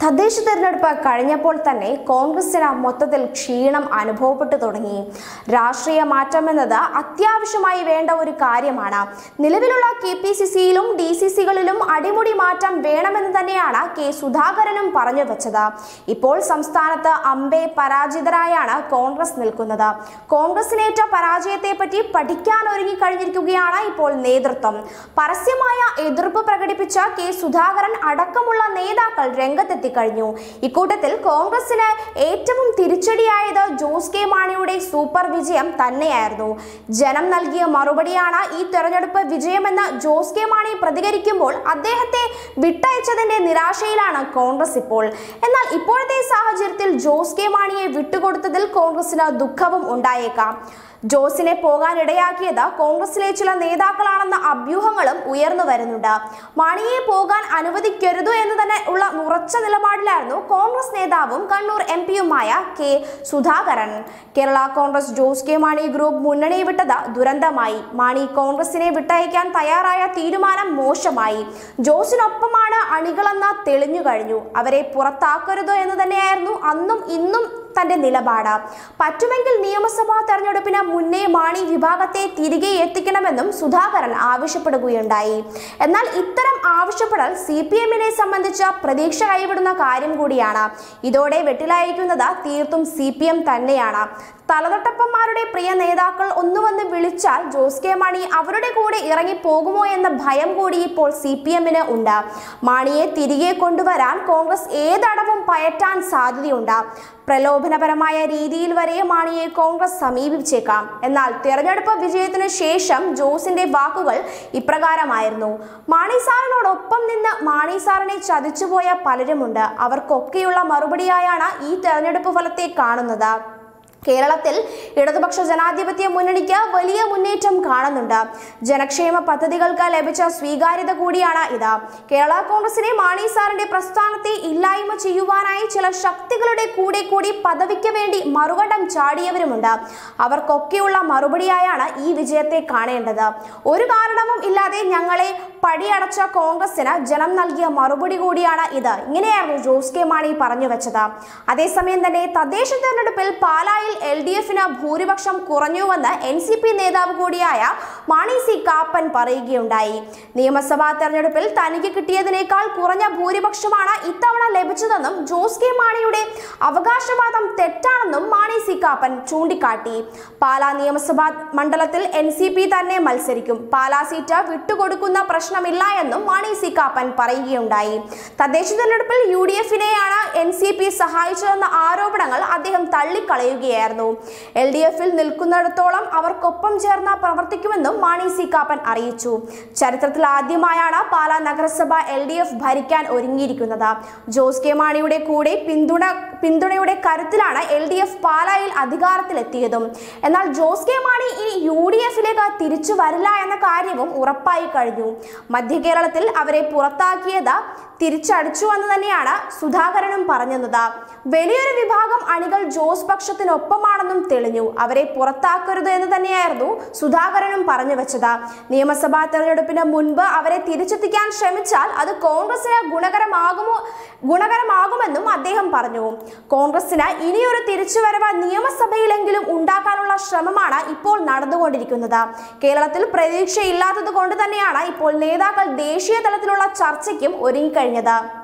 തദ്ദേശ തെരഞ്ഞെടുപ്പ് കഴിഞ്ഞപ്പോൾ തന്നെ കോൺഗ്രസിന് മൊത്തത്തിൽ ക്ഷീണം അനുഭവപ്പെട്ടു തുടങ്ങി രാഷ്ട്രീയ മാറ്റം എന്നത് അത്യാവശ്യമായി വേണ്ട ഒരു കാര്യമാണ് നിലവിലുള്ള കെ പി സി സിയിലും ഡി സി സികളിലും അടിമുടി മാറ്റം വേണമെന്ന് തന്നെയാണ് കെ സുധാകരനും പറഞ്ഞു വെച്ചത് ഇപ്പോൾ സംസ്ഥാനത്ത് അമ്പെ പരാജിതരായാണ് കോൺഗ്രസ് നിൽക്കുന്നത് കോൺഗ്രസിനേറ്റ പരാജയത്തെ പറ്റി പഠിക്കാൻ ഒരുങ്ങി കഴിഞ്ഞിരിക്കുകയാണ് ഇപ്പോൾ നേതൃത്വം പരസ്യമായ എതിർപ്പ് പ്രകടിപ്പിച്ച കെ സുധാകരൻ അടക്കമുള്ള നേതാക്കൾ രംഗത്തെത്തിക്കഴിഞ്ഞു ഇക്കൂട്ടത്തിൽ കോൺഗ്രസിന് ഏറ്റവും തിരിച്ചടിയായത് ജോസ് കെ മാണിയുടെ സൂപ്പർ വിജയം തന്നെയായിരുന്നു ജനം നൽകിയ മറുപടിയാണ് ഈ തെരഞ്ഞെടുപ്പ് വിജയമെന്ന് ജോസ് കെ മാണി പ്രതികരിക്കുമ്പോൾ അദ്ദേഹത്തെ വിട്ടയച്ചതിന്റെ നിരാശയിലാണ് കോൺഗ്രസ് ഇപ്പോൾ എന്നാൽ ഇപ്പോഴത്തെ സാഹചര്യത്തിൽ ജോസ് കെ മാണിയെ വിട്ടുകൊടുത്തതിൽ കോൺഗ്രസിന് ദുഃഖവും ഉണ്ടായേക്കാം ജോസിനെ പോകാൻ ഇടയാക്കിയത് കോൺഗ്രസിലെ ചില നേതാക്കളാണെന്ന അഭ്യൂഹങ്ങളും ഉയർന്നു വരുന്നുണ്ട് മാണിയെ പോകാൻ അനുവദിക്കരുത് എന്ന് തന്നെ ഉള്ള ഉറച്ച നിലപാടിലായിരുന്നു കോൺഗ്രസ് നേതാവും കണ്ണൂർ എം പിയുമായ K Sudhakaran Kerala Congress Jose K Mani group മുന്നണി വിട്ടത് ദുരന്തമായി മാണി കോൺഗ്രസിനെ വിട്ടയക്കാൻ തയ്യാറായ തീരുമാനം മോശമായി ജോസിനൊപ്പമാണ് അണികളെന്ന് തെളിഞ്ഞു കഴിഞ്ഞു അവരെ പുറത്താക്കരുത് എന്ന് തന്നെയായിരുന്നു അന്നും ഇന്നും തന്റെ നിലപാട് പറ്റുമെങ്കിൽ നിയമസഭാ തെരഞ്ഞെടുപ്പിന് മുന്നേ മാണി വിഭാഗത്തെ തിരികെ എത്തിക്കണമെന്നും സുധാകരൻ ആവശ്യപ്പെടുകയുണ്ടായി എന്നാൽ ഇത്തരം ആവശ്യപ്പെടൽ സി പി എമ്മിനെ സംബന്ധിച്ച് പ്രതീക്ഷ കൈവിടുന്ന കാര്യം കൂടിയാണ് ഇതോടെ വെട്ടിലായിരിക്കുന്നത് തീർത്തും സി പി എം തന്നെയാണ് തലതൊട്ടപ്പന്മാരുടെ പ്രിയ നേതാക്കൾ ഒന്ന് വന്ന് വിളിച്ചാൽ ജോസ് കെ മാണി അവരുടെ കൂടെ ഇറങ്ങി പോകുമോ എന്ന ഭയം കൂടി ഇപ്പോൾ സി പി എമ്മിന് ഉണ്ട് മാണിയെ തിരികെ കൊണ്ടുവരാൻ കോൺഗ്രസ് ഏതടവും പയറ്റാൻ സാധ്യതയുണ്ട് പ്രലോഭനപരമായ രീതിയിൽ വരെ മാണിയെ കോൺഗ്രസ് സമീപിച്ചേക്കാം എന്നാൽ തിരഞ്ഞെടുപ്പ് വിജയത്തിന് ശേഷം ജോസിന്റെ വാക്കുകൾ ഇപ്രകാരമായിരുന്നു മാണി സാറിനോടൊപ്പം നിന്ന് മാണി സാറിനെ ചതിച്ചുപോയ പലരുമുണ്ട് അവർക്കൊക്കെയുള്ള മറുപടിയായാണ് ഈ തെരഞ്ഞെടുപ്പ് ഫലത്തെ കാണുന്നത് കേരളത്തിൽ ഇടതുപക്ഷ ജനാധിപത്യ മുന്നണിക്ക് വലിയ മുന്നേറ്റം കാണുന്നുണ്ട് ജനക്ഷേമ പദ്ധതികൾക്ക് ലഭിച്ച സ്വീകാര്യത കൂടിയാണ് ഇത് കേരള കോൺഗ്രസിനെ മാണി സാറിന്റെ പ്രസ്ഥാനത്തെ ഇല്ലായ്മ ചെയ്യുവാനായി ചില ശക്തികളുടെ കൂടെ കൂടി പദവിക്ക് വേണ്ടി മറുകണ്ടം ചാടിയവരുമുണ്ട് അവർക്കൊക്കെയുള്ള മറുപടിയായാണ് ഈ വിജയത്തെ കാണേണ്ടത് ഒരു കാരണവും ഇല്ലാതെ ഞങ്ങളെ പടിയടച്ച കോൺഗ്രസിന് ജനം നൽകിയ മറുപടി കൂടിയാണ് ഇത് ഇങ്ങനെയായിരുന്നു ജോസ് കെ മാണി പറഞ്ഞു വെച്ചത് അതേസമയം തന്നെ തദ്ദേശ തെരഞ്ഞെടുപ്പിൽ പാലായിൽ എൽ ഡി എഫിന് ഭൂരിപക്ഷം കുറഞ്ഞുവെന്ന് എൻ സി പി നേതാവ് കൂടിയായ മാണി സി കാപ്പൻ പറയുകയുണ്ടായി നിയമസഭാ തെരഞ്ഞെടുപ്പിൽ തനിക്ക് കിട്ടിയതിനേക്കാൾ കുറഞ്ഞ ഭൂരിപക്ഷമാണ് ഇത്തവണ ലഭിച്ചതെന്നും ജോസ് കെ മാണിയുടെ അവകാശവാദം തെറ്റാണെന്നും മാണി സി കാപ്പൻ ചൂണ്ടിക്കാട്ടി പാലാ നിയമസഭാ മണ്ഡലത്തിൽ എൻ സി പി തന്നെ മത്സരിക്കും പാലാ സീറ്റ് വിട്ടുകൊടുക്കുന്ന പ്രശ്നമില്ല എന്നും മാണി സി കാപ്പൻ പറയുകയുണ്ടായി തദ്ദേശ തെരഞ്ഞെടുപ്പിൽ യു ഡി എഫിനെയാണ് എൻ സി പി സഹായിച്ചതെന്ന ആരോപണങ്ങൾ അദ്ദേഹം തള്ളിക്കളയുകയായിരുന്നു എൽ ഡി എഫിൽ നിൽക്കുന്നിടത്തോളം അവർക്കൊപ്പം ചേർന്ന് പ്രവർത്തിക്കുമെന്നും മാണി സി കാപ്പൻ അറിയിച്ചു ചരിത്രത്തിൽ ആദ്യമായാണ് പാലാ നഗരസഭ എൽ ഡി എഫ് ഭരിക്കാൻ ഒരുങ്ങിയിരിക്കുന്നത് ജോസ് കെ മാണിയുടെ കൂടെ പിന്തുണ പിന്തുണയുടെ കരുത്തിലാണ് എൽ ഡി എഫ് പാലായിൽ അധികാരത്തിലെത്തിയതും എന്നാൽ ജോസ് കെ മാണി ഇനി യു ഡി എഫിലേക്ക് തിരിച്ചു വരില്ല എന്ന കാര്യവും ഉറപ്പായി കഴിഞ്ഞു മധ്യ കേരളത്തിൽ അവരെ പുറത്താക്കിയത് തിരിച്ചടിച്ചു എന്ന് തന്നെയാണ് സുധാകരനും പറഞ്ഞത് വലിയൊരു വിഭാഗം അണികൾ ജോസ് പക്ഷത്തിനൊപ്പമാണെന്നും തെളിഞ്ഞു അവരെ പുറത്താക്കരുത് എന്ന് തന്നെയായിരുന്നു സുധാകരനും പറഞ്ഞു വെച്ചത് നിയമസഭാ തെരഞ്ഞെടുപ്പിന് മുൻപ് അവരെ തിരിച്ചെത്തിക്കാൻ ശ്രമിച്ചാൽ അത് കോൺഗ്രസിന് ഗുണകരമാകുമോ ഗുണകരമാകുമെന്നും അദ്ദേഹം പറഞ്ഞു കോൺഗ്രസിന് ഇനിയൊരു തിരിച്ചുവരവ് നിയമസഭയിലെങ്കിലും ഉണ്ടാക്കാനുള്ള ശ്രമമാണ് ഇപ്പോൾ നടന്നുകൊണ്ടിരിക്കുന്നത് കേരളത്തിൽ പ്രതീക്ഷയില്ലാത്തത് കൊണ്ട് തന്നെയാണ് ഇപ്പോൾ നേതാക്കൾ ദേശീയ തലത്തിലുള്ള ചർച്ചയ്ക്കും ഒരുങ്ങിക്കഴിഞ്ഞത്